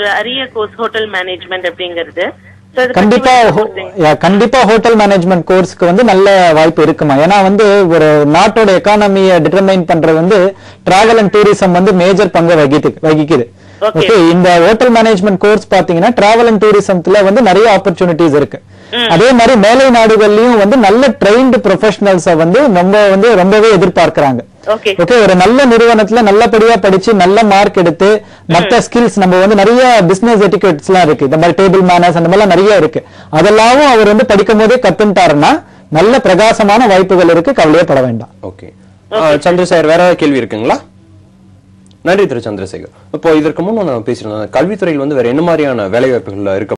ஒரு அரிய course hotel management அப்படிங்கிறது So, இதை பத்தி கண்டிப்பா கொஞ்சம் ஹோ- சொல்றீங்க? yeah, கண்டிப்பா ஹோட்டல் மேனேஜ்மெண்ட் கோர்ஸ்க்கு வந்து நல்ல வாய்ப்பு இருக்குமா ஏன்னா வந்து ஒரு நாட்டோட எக்கானமியை டிட்டர்மைன் பண்றது வந்து டிராவல் அண்ட் டூரிசம் வந்து மேஜர் பங்கு வகித்து வகிக்குது Okay. ஓகே இந்த ஹோட்டல் மேனேஜ்மெண்ட் கோர்ஸ் பாத்தீங்கன்னா டிராவல் அண்ட் டூரிசம்ல வந்து நிறைய ஆப்பர்ச்சுனிட்டிஸ் இருக்கு அதே மாதிரி மேலை நாடுகள்லயும் வந்து நல்ல ட்ரெயின்டு ப்ரொஃபஷனல்ஸ வந்து ரொம்ப வந்து ரொம்பவே எதிர்பார்க்கறாங்க ஓகே ஓகே ஒரு நல்ல நிறுவனத்துல நல்லபடியா படிச்சு நல்ல மார்க் எடுத்து மத்த ஸ்கில்ஸ் நம்ம வந்து நிறைய பிசினஸ் எட்டிகெட்ஸ் எல்லாம் இருக்கு இந்த மாதிரி டேபிள் மேனர்ஸ் அந்த மாதிரிலாம் நிறைய இருக்கு அதெல்லாம் அவர் வந்து படிக்கும் போதே கத்துட்டாருன்னா நல்ல பிரகாசமான வாய்ப்புகள் இருக்கு கவலையே பட வேண்டாம் ஓகே சந்திரசேகர் வேற ஏதாவது கேள்வி இருக்குங்களா நன்றி திரு சந்திரசேகர் இப்போ இதற்கு முன் நான் பேசியிருந்தேன் கல்வித்துறையில் வந்து வேற என்ன மாதிரியான வேலை வாய்ப்புகள் இருக்க